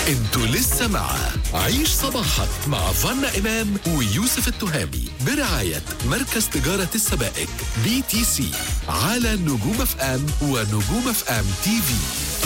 انتوا لسه مع عيش صباحك مع فنا إمام ويوسف التهامي برعاية مركز تجارة السبائك بي تي سي على نجوم اف ام ونجوم اف ام تي في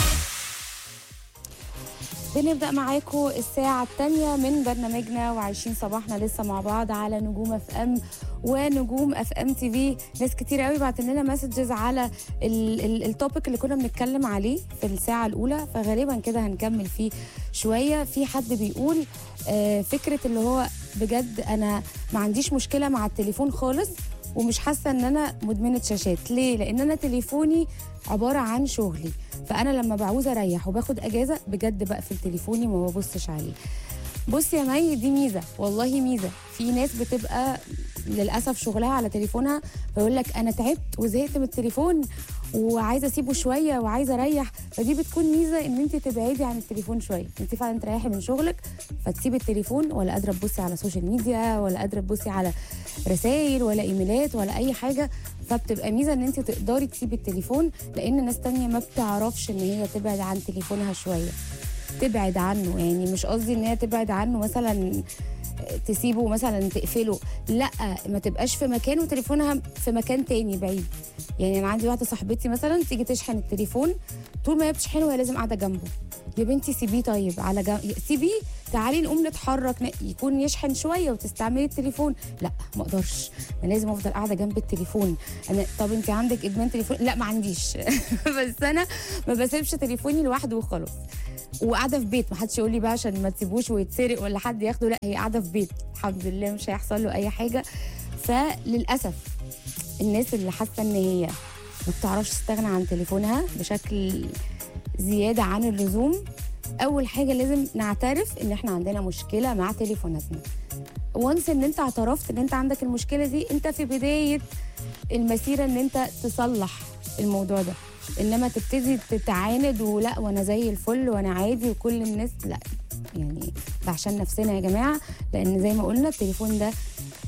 بنبدأ معاكم الساعة الثانية من برنامجنا وعايشين صباحنا لسه مع بعض على نجوم اف ام ونجوم اف ام تي في ناس كتير قوي بعت لنا مسجز على ال- ال- التوبيك اللي كنا بنتكلم عليه في الساعة الأولى فغالبا كده هنكمل فيه شوية في حد بيقول آه، فكرة اللي هو بجد أنا ما عنديش مشكلة مع التليفون خالص ومش حاسه ان انا مدمنه شاشات ليه لان انا تليفوني عباره عن شغلي فانا لما بعوز اريح وباخد اجازه بجد بقفل تليفوني وما ببصش عليه بص يا مي دي ميزه والله ميزه في ناس بتبقى للاسف شغلها على تليفونها فيقول لك انا تعبت وزهقت من التليفون وعايزه اسيبه شويه وعايزه اريح فدي بتكون ميزه ان انت تبعدي عن التليفون شويه انت فعلا تريحي من شغلك فتسيبي التليفون ولا قادره تبصي على السوشيال ميديا ولا قادره تبصي على رسائل ولا ايميلات ولا اي حاجه فبتبقى ميزه ان انت تقدري تسيبي التليفون لان ناس تانية ما بتعرفش ان هي تبعد عن تليفونها شويه تبعد عنه يعني مش قصدي ان هي تبعد عنه مثلا تسيبه مثلا تقفله لا ما تبقاش في مكان وتليفونها في مكان تاني بعيد يعني انا عندي واحده صاحبتي مثلا تيجي تشحن التليفون طول ما هي بتشحنه وهي لازم قاعده جنبه يا بنتي سيبيه طيب على جنب سيبيه تعالي نقوم نتحرك ن- يكون يشحن شويه وتستعملي التليفون لا ما اقدرش انا لازم افضل قاعده جنب التليفون انا طب انت عندك ادمان تليفون لا ما عنديش بس انا ما بسيبش تليفوني لوحده وخلاص وقاعده في بيت ما حدش يقول لي بقى عشان ما تسيبوش ويتسرق ولا حد ياخده لا هي قاعده في بيت الحمد لله مش هيحصل له اي حاجه فللاسف الناس اللي حاسه ان هي ما بتعرفش تستغنى عن تليفونها بشكل زياده عن اللزوم اول حاجه لازم نعترف ان احنا عندنا مشكله مع تليفوناتنا وانس ان انت اعترفت ان انت عندك المشكله دي انت في بدايه المسيره ان انت تصلح الموضوع ده انما تبتدي تتعاند ولا وانا زي الفل وانا عادي وكل الناس لا يعني ده عشان نفسنا يا جماعه لان زي ما قلنا التليفون ده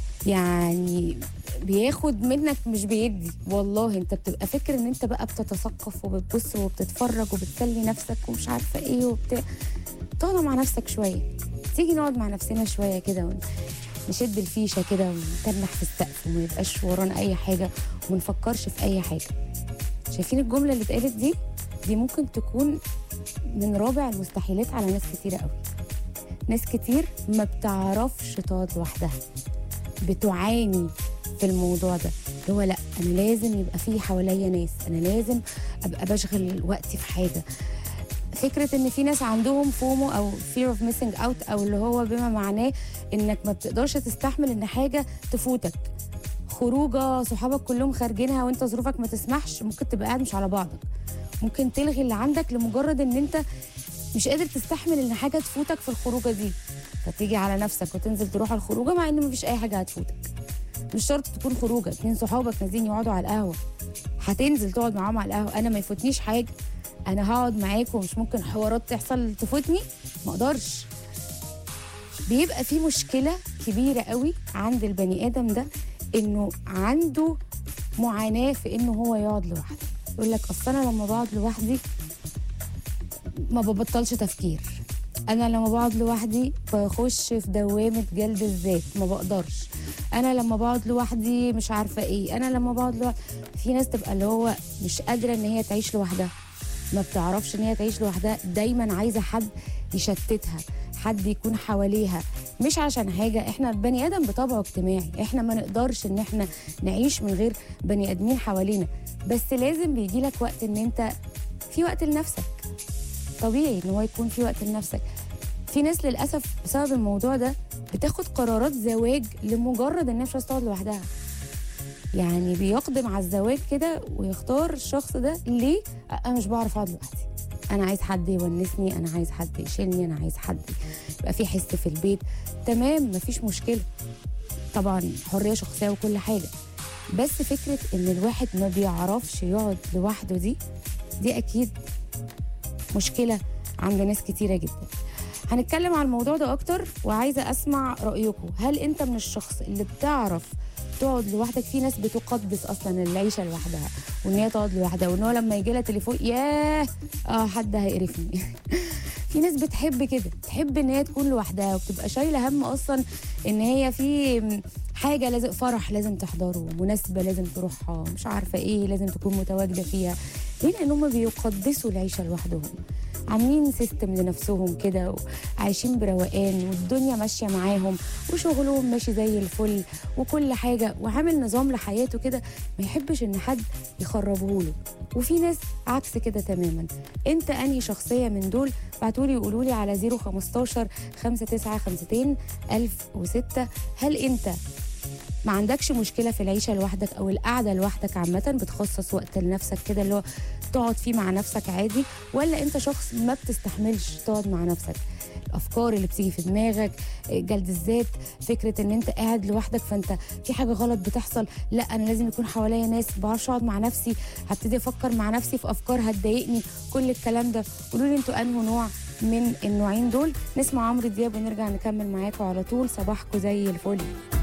يعني بياخد منك مش بيدي والله انت بتبقى فاكر ان انت بقى بتتثقف وبتبص وبتتفرج وبتسلي نفسك ومش عارفه ايه وبتاع تقعد مع نفسك شويه تيجي نقعد مع نفسنا شويه كده ون- نشد الفيشه كده ونتنح في السقف وما يبقاش ورانا اي حاجه وما نفكرش في اي حاجه شايفين الجمله اللي اتقالت دي دي ممكن تكون من رابع المستحيلات على ناس كتيره قوي ناس كتير ما بتعرفش تقعد لوحدها بتعاني في الموضوع ده اللي هو لا انا لازم يبقى في حواليا ناس انا لازم ابقى بشغل وقتي في حاجه فكره ان في ناس عندهم فومو او fear of missing out او اللي هو بما معناه انك ما بتقدرش تستحمل ان حاجه تفوتك خروجه صحابك كلهم خارجينها وانت ظروفك ما تسمحش ممكن تبقى قاعد مش على بعضك ممكن تلغي اللي عندك لمجرد ان انت مش قادر تستحمل ان حاجه تفوتك في الخروجه دي فتيجي على نفسك وتنزل تروح الخروجه مع ان مفيش اي حاجه هتفوتك مش شرط تكون خروجه اتنين صحابك نازلين يقعدوا على القهوه هتنزل تقعد معاهم على القهوه انا ما يفوتنيش حاجه انا هقعد معاكم مش ممكن حوارات تحصل تفوتني ما اقدرش بيبقى في مشكله كبيره قوي عند البني ادم ده انه عنده معاناه في انه هو يقعد لوحده يقول لك اصل انا لما بقعد لوحدي ما ببطلش تفكير انا لما بقعد لوحدي بخش في دوامه جلد الذات ما بقدرش انا لما بقعد لوحدي مش عارفه ايه انا لما بقعد لوحدي في ناس تبقى اللي هو مش قادره ان هي تعيش لوحدها ما بتعرفش ان هي تعيش لوحدها دايما عايزه حد يشتتها حد يكون حواليها مش عشان حاجه احنا بني ادم بطبعه اجتماعي احنا ما نقدرش ان احنا نعيش من غير بني ادمين حوالينا بس لازم بيجي لك وقت ان انت في وقت لنفسك طبيعي ان هو يكون في وقت لنفسك في ناس للاسف بسبب الموضوع ده بتاخد قرارات زواج لمجرد ان هي مش عايزة تقعد لوحدها يعني بيقدم على الزواج كده ويختار الشخص ده ليه انا مش بعرف اقعد لوحدي انا عايز حد يونسني انا عايز حد يشيلني انا عايز حد يبقى في حس في البيت تمام مفيش مشكله طبعا حريه شخصيه وكل حاجه بس فكره ان الواحد ما بيعرفش يقعد لوحده دي دي اكيد مشكله عند ناس كتيره جدا هنتكلم عن الموضوع ده اكتر وعايزه اسمع رايكم هل انت من الشخص اللي بتعرف تقعد لوحدك في ناس بتقدس اصلا العيشه لوحدها وان هي تقعد لوحدها وان هو لما يجي لها تليفون ياه اه حد هيقرفني في ناس بتحب كده تحب ان هي تكون لوحدها وبتبقى شايله هم اصلا ان هي في حاجه لازم فرح لازم تحضره مناسبه لازم تروحها مش عارفه ايه لازم تكون متواجده فيها ليه لان هم بيقدسوا العيشه لوحدهم عاملين سيستم لنفسهم كده وعايشين بروقان والدنيا ماشيه معاهم وشغلهم ماشي زي الفل وكل حاجه وعامل نظام لحياته كده ما يحبش ان حد يخربه له وفي ناس عكس كده تماما انت انهي شخصيه من دول بعتولي وقولوا لي على 015 5952 1006 هل انت ما عندكش مشكلة في العيشة لوحدك أو القعدة لوحدك عامة بتخصص وقت لنفسك كده اللي هو تقعد فيه مع نفسك عادي ولا أنت شخص ما بتستحملش تقعد مع نفسك الافكار اللي بتيجي في دماغك جلد الذات فكره ان انت قاعد لوحدك فانت في حاجه غلط بتحصل لا انا لازم يكون حواليا ناس ما بعرفش اقعد مع نفسي هبتدي افكر مع نفسي في افكار هتضايقني كل الكلام ده قولوا لي انتوا انهوا نوع من النوعين دول نسمع عمرو دياب ونرجع نكمل معاكم على طول صباحكم زي الفل